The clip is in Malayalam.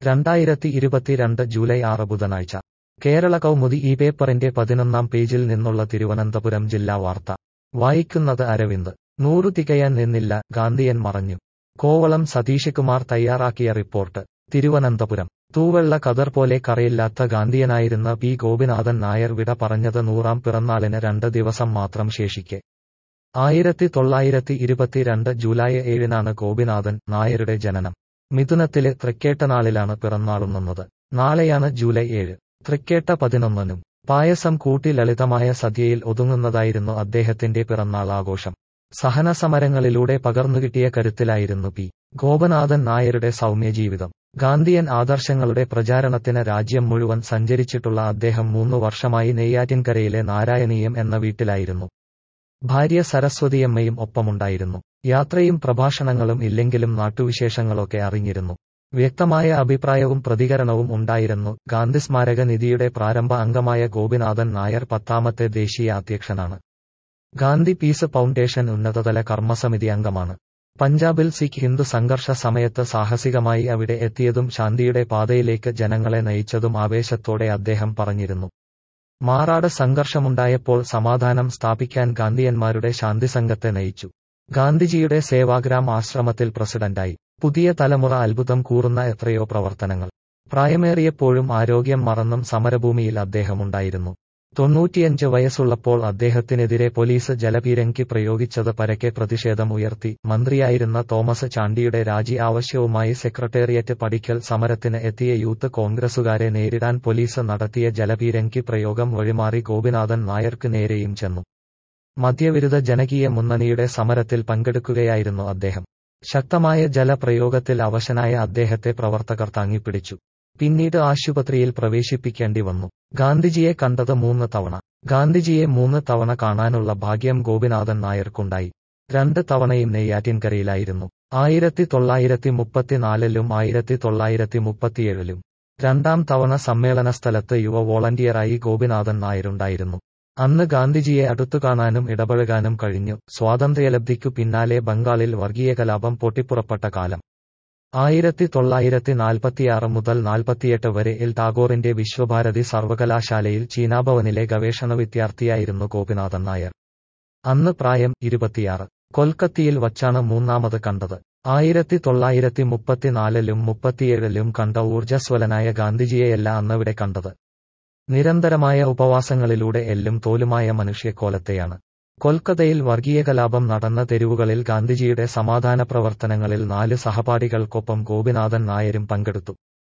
രണ്ടായിരത്തി ഇരുപത്തിരണ്ട് ജൂലൈ ആറ് ബുധനാഴ്ച കേരള കൗമുദി ഈ പേപ്പറിന്റെ പതിനൊന്നാം പേജിൽ നിന്നുള്ള തിരുവനന്തപുരം ജില്ലാ വാർത്ത വായിക്കുന്നത് അരവിന്ദ് നൂറു തികയാൻ നിന്നില്ല ഗാന്ധിയൻ മറഞ്ഞു കോവളം സതീഷ് കുമാർ തയ്യാറാക്കിയ റിപ്പോർട്ട് തിരുവനന്തപുരം തൂവെള്ള കതർ പോലെ കറയില്ലാത്ത ഗാന്ധിയനായിരുന്ന പി ഗോപിനാഥൻ നായർ വിട പറഞ്ഞത് നൂറാം പിറന്നാളിന് രണ്ട് ദിവസം മാത്രം ശേഷിക്കെ ആയിരത്തി തൊള്ളായിരത്തി ഇരുപത്തിരണ്ട് ജൂലൈ ഏഴിനാണ് ഗോപിനാഥൻ നായരുടെ ജനനം മിഥുനത്തിലെ തൃക്കേട്ടനാളിലാണ് പിറന്നാളുന്നത് നാളെയാണ് ജൂലൈ ഏഴ് തൃക്കേട്ട പതിനൊന്നിനും പായസം കൂട്ടി ലളിതമായ സദ്യയിൽ ഒതുങ്ങുന്നതായിരുന്നു അദ്ദേഹത്തിന്റെ പിറന്നാൾ ആഘോഷം സഹനസമരങ്ങളിലൂടെ പകർന്നുകിട്ടിയ കരുത്തിലായിരുന്നു പി ഗോപനാഥൻ നായരുടെ സൗമ്യജീവിതം ഗാന്ധിയൻ ആദർശങ്ങളുടെ പ്രചാരണത്തിന് രാജ്യം മുഴുവൻ സഞ്ചരിച്ചിട്ടുള്ള അദ്ദേഹം മൂന്നു വർഷമായി നെയ്യാറ്റിൻകരയിലെ നാരായണീയം എന്ന വീട്ടിലായിരുന്നു ഭാര്യ സരസ്വതിയമ്മയും ഒപ്പമുണ്ടായിരുന്നു യാത്രയും പ്രഭാഷണങ്ങളും ഇല്ലെങ്കിലും നാട്ടുവിശേഷങ്ങളൊക്കെ അറിഞ്ഞിരുന്നു വ്യക്തമായ അഭിപ്രായവും പ്രതികരണവും ഉണ്ടായിരുന്നു ഗാന്ധി സ്മാരക നിധിയുടെ പ്രാരംഭ അംഗമായ ഗോപിനാഥൻ നായർ പത്താമത്തെ ദേശീയ അധ്യക്ഷനാണ് ഗാന്ധി പീസ് ഫൗണ്ടേഷൻ ഉന്നതതല കർമ്മസമിതി അംഗമാണ് പഞ്ചാബിൽ സിഖ് ഹിന്ദു സംഘർഷ സമയത്ത് സാഹസികമായി അവിടെ എത്തിയതും ശാന്തിയുടെ പാതയിലേക്ക് ജനങ്ങളെ നയിച്ചതും ആവേശത്തോടെ അദ്ദേഹം പറഞ്ഞിരുന്നു മാറാട് സംഘർഷമുണ്ടായപ്പോൾ സമാധാനം സ്ഥാപിക്കാൻ ഗാന്ധിയന്മാരുടെ ശാന്തിസംഘത്തെ നയിച്ചു ഗാന്ധിജിയുടെ സേവാഗ്രാം ആശ്രമത്തിൽ പ്രസിഡന്റായി പുതിയ തലമുറ അത്ഭുതം കൂറുന്ന എത്രയോ പ്രവർത്തനങ്ങൾ പ്രായമേറിയപ്പോഴും ആരോഗ്യം മറന്നും സമരഭൂമിയിൽ അദ്ദേഹമുണ്ടായിരുന്നു തൊണ്ണൂറ്റിയഞ്ച് വയസ്സുള്ളപ്പോൾ അദ്ദേഹത്തിനെതിരെ പോലീസ് ജലപീരങ്കി പ്രയോഗിച്ചത് പരക്കെ പ്രതിഷേധം ഉയർത്തി മന്ത്രിയായിരുന്ന തോമസ് ചാണ്ടിയുടെ രാജി ആവശ്യവുമായി സെക്രട്ടേറിയറ്റ് പടിക്കൽ സമരത്തിന് എത്തിയ യൂത്ത് കോൺഗ്രസുകാരെ നേരിടാൻ പോലീസ് നടത്തിയ ജലപീരങ്കി പ്രയോഗം വഴിമാറി ഗോപിനാഥൻ നായർക്ക് നേരെയും ചെന്നു മദ്യവിരുദ്ധ ജനകീയ മുന്നണിയുടെ സമരത്തിൽ പങ്കെടുക്കുകയായിരുന്നു അദ്ദേഹം ശക്തമായ ജലപ്രയോഗത്തിൽ അവശനായ അദ്ദേഹത്തെ പ്രവർത്തകർ താങ്ങിപ്പിടിച്ചു പിന്നീട് ആശുപത്രിയിൽ പ്രവേശിപ്പിക്കേണ്ടി വന്നു ഗാന്ധിജിയെ കണ്ടത് മൂന്ന് തവണ ഗാന്ധിജിയെ മൂന്ന് തവണ കാണാനുള്ള ഭാഗ്യം ഗോപിനാഥൻ നായർക്കുണ്ടായി രണ്ട് തവണയും നെയ്യാറ്റിൻകരയിലായിരുന്നു ആയിരത്തി തൊള്ളായിരത്തി മുപ്പത്തിനാലിലും ആയിരത്തി തൊള്ളായിരത്തി മുപ്പത്തിയേഴിലും രണ്ടാം തവണ സമ്മേളന സ്ഥലത്ത് യുവ വോളണ്ടിയറായി ഗോപിനാഥൻ നായരുണ്ടായിരുന്നു അന്ന് ഗാന്ധിജിയെ അടുത്തു കാണാനും ഇടപഴകാനും കഴിഞ്ഞു സ്വാതന്ത്ര്യലബ്ധിക്കു പിന്നാലെ ബംഗാളിൽ വർഗീയ കലാപം പൊട്ടിപ്പുറപ്പെട്ട കാലം ആയിരത്തി തൊള്ളായിരത്തി നാൽപ്പത്തിയാറ് മുതൽ നാൽപ്പത്തിയെട്ട് വരെ എൽ ടാഗോറിന്റെ വിശ്വഭാരതി സർവകലാശാലയിൽ ചീനാഭവനിലെ ഗവേഷണ വിദ്യാർത്ഥിയായിരുന്നു ഗോപിനാഥൻ നായർ അന്ന് പ്രായം ഇരുപത്തിയാറ് കൊൽക്കത്തയിൽ വച്ചാണ് മൂന്നാമത് കണ്ടത് ആയിരത്തി തൊള്ളായിരത്തി മുപ്പത്തിനാലിലും മുപ്പത്തിയേഴിലും കണ്ട ഊർജ്ജസ്വലനായ ഗാന്ധിജിയെയല്ല അന്നവിടെ കണ്ടത് നിരന്തരമായ ഉപവാസങ്ങളിലൂടെ എല്ലും തോലുമായ മനുഷ്യക്കോലത്തെയാണ് കൊൽക്കത്തയിൽ വർഗീയ കലാപം നടന്ന തെരുവുകളിൽ ഗാന്ധിജിയുടെ സമാധാന പ്രവർത്തനങ്ങളിൽ നാല് സഹപാഠികൾക്കൊപ്പം ഗോപിനാഥൻ നായരും പങ്കെടുത്തു